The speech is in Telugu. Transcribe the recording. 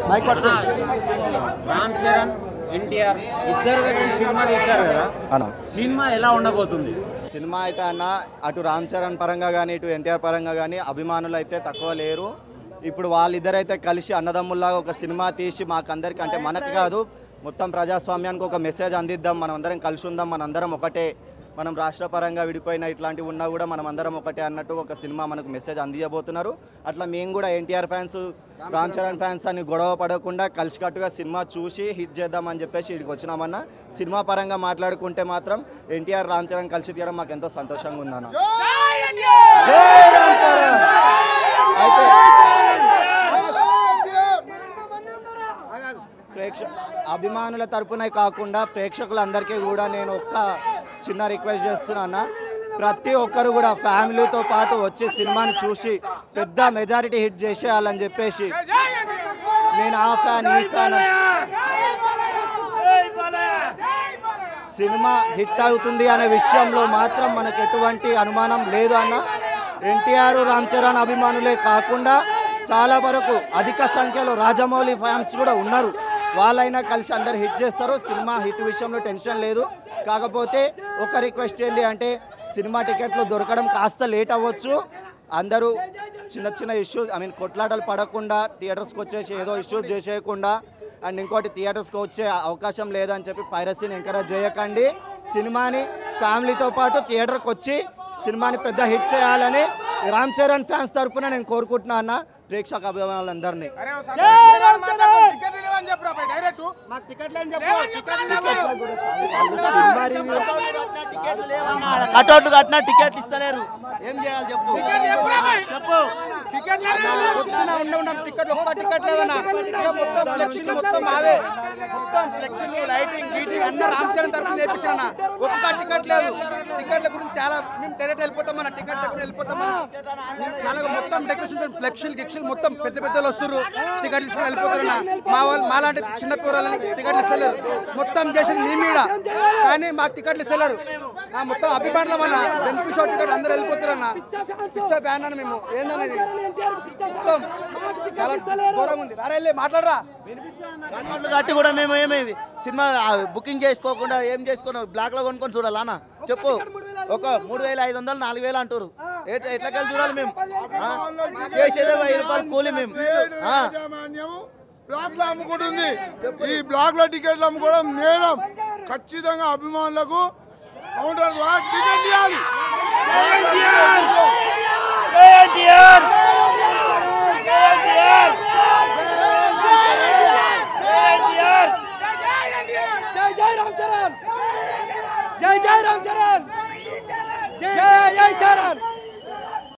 మైక్ పట్టుకో రామ్ చరణ్ ఎన్టీఆర్ ఇద్దరు కలిసి సినిమా తీశారు కదా అన్న సినిమా ఎలా ఉండబోతుంది సినిమా అయితే అన్న అటు రామ్ చరణ్ పరంగా కానీ ఇటు ఎన్టీఆర్ పరంగా కానీ అభిమానులు అయితే తక్కువ లేరు ఇప్పుడు వాళ్ళిద్దరైతే కలిసి అన్నదమ్ముల్లాగా ఒక సినిమా తీసి మాకందరికి అంటే మనకు కాదు మొత్తం ప్రజాస్వామ్యానికి ఒక మెసేజ్ అందిద్దాం మనం అందరం కలిసి ఉందాం మనందరం ఒకటే మనం రాష్ట్ర పరంగా విడిపోయిన ఇట్లాంటివి ఉన్నా కూడా మనం అందరం ఒకటే అన్నట్టు ఒక సినిమా మనకు మెసేజ్ అందియబోతున్నారు అట్లా మేము కూడా NTR fans Ram Charan fans అని గొడవ పడకుండా కలిసికట్టుగా సినిమా చూసి హిట్ చేద్దామని చెప్పేసి ఇక్కడికి వచ్చినామన్న సినిమా పరంగా మాట్లాడుకుంటే మాత్రం ఎన్టీఆర్ రామ్ చరణ్ కలిసి తీయడం మాకు ఎంతో సంతోషంగా ఉందన్న జై రామ్ చరణ్ అయితే ప్రేక్ష అభిమానుల తరపునే కాకుండా ప్రేక్షకులందరికీ కూడా నేను ఒక్క చిన్న రిక్వెస్ట్ చేస్తున్నా ప్రతి ఒక్కరు కూడా ఫ్యామిలీతో పాటు వచ్చి సినిమాని చూసి పెద్ద మెజారిటీ హిట్ చేసేయాలని చెప్పేసి నేను ఆ ఫ్యాన్ ఈ ఫ్యాన్ అని సినిమా హిట్ అవుతుంది అనే విషయంలో మాత్రం మనకు ఎటువంటి అనుమానం లేదు అన్న ఎన్టీఆర్ రామ్ చరణ్ అభిమానులే కాకుండా చాలా వరకు అధిక సంఖ్యలో రాజమౌళి ఫ్యాన్స్ కూడా ఉన్నారు వాళ్ళైనా కలిసి అందరు హిట్ చేస్తారు సినిమా హిట్ విషయంలో టెన్షన్ లేదు కాకపోతే ఒక రిక్వెస్ట్ ఏంటి అంటే సినిమా టికెట్లు దొరకడం కాస్త లేట్ అవ్వచ్చు అందరూ చిన్న చిన్న ఇష్యూస్ ఐ మీన్ కొట్లాటలు పడకుండా థియేటర్స్కి వచ్చేసి ఏదో ఇష్యూస్ చేసేయకుండా అండ్ ఇంకోటి థియేటర్స్కి వచ్చే అవకాశం లేదని చెప్పి పైరసీని ఎంకరేజ్ చేయకండి సినిమాని ఫ్యామిలీతో పాటు థియేటర్కి వచ్చి సినిమాని పెద్ద హిట్ చేయాలని రామ్ చరణ్ ఫ్యాన్స్ తరపున నేను కోరుకుంటున్నా అన్న ప్రేక్షక అభిమానులందరినీ సినిమా రివ్యూ కట్అవుట్లు కట్టినా టికెట్లు ఇస్తలేరు ఏం చేయాలి చెప్పు చెప్పు పొద్దున ఉండి ఉన్నాం టికెట్ ఒక్క టికెట్ లేదన్నా ఇక మొత్తం ఫ్లెక్సీలు మొత్తం మావే మొత్తం ఫ్లెక్సీలు లైటింగ్ గీటింగ్ అన్న రామ్ చరణ్ తరఫున నేర్పించిన ఒక్క టికెట్ లేదు టికెట్ల గురించి చాలా మేము డైరెక్ట్ వెళ్ళిపోతాం మన టికెట్ల గురించి వెళ్ళిపోతాం మేము చాలా మొత్తం డెకరేషన్ ఫ్లెక్సీలు గిక్సీలు మొత్తం పెద్ద పెద్దలు వస్తారు టికెట్లు తీసుకుని వెళ్ళిపోతారన్న మా వాళ్ళు మాలాంటి చిన్న పిల్లలని టికెట్లు ఇస్తలేరు మొత్తం చేసింది మీ మీద కానీ మాకు టికెట్లు ఇస్తలేరు ఆ మొత్తం అభిమానులం అన్న బెనిఫిట్ టికెట్ అందరూ వెళ్ళిపోతారన్న పిచ్చ ఫ్యాన్ అన్న మేము ఏందన్నది మొత్తం చాలా ఘోరంగా ఉంది రారా వెళ్ళి మాట్లాడరా కట్అవుట్లు కట్టి కూడా మేము ఏమేమి సినిమా ఆ, బుకింగ్ చేసుకోకుండా ఏం చేసుకుని బ్లాక్ లో కొనుక్కొని చూడాలా అన్న చెప్పు ఒక మూడు వేల ఐదు వందలు నాలుగు వేలు అంటారు ఎట్లా ఎట్లకెళ్ళి చూడాలి మేము ఆ? చేసేదే వెయ్యి రూపాయలు కూలి మేము ఆ. యాజమాన్యము బ్లాక్ లో అమ్ముకుంటుంది ఈ బ్లాక్ లో టికెట్లు అమ్ముకోవడం నేరం ఖచ్చితంగా అభిమానులకు కౌంటర్ ద్వారా టికెట్ ఇవ్వాలి జై జై రామ్ చరణ్ జై జై రామ్ చరణ్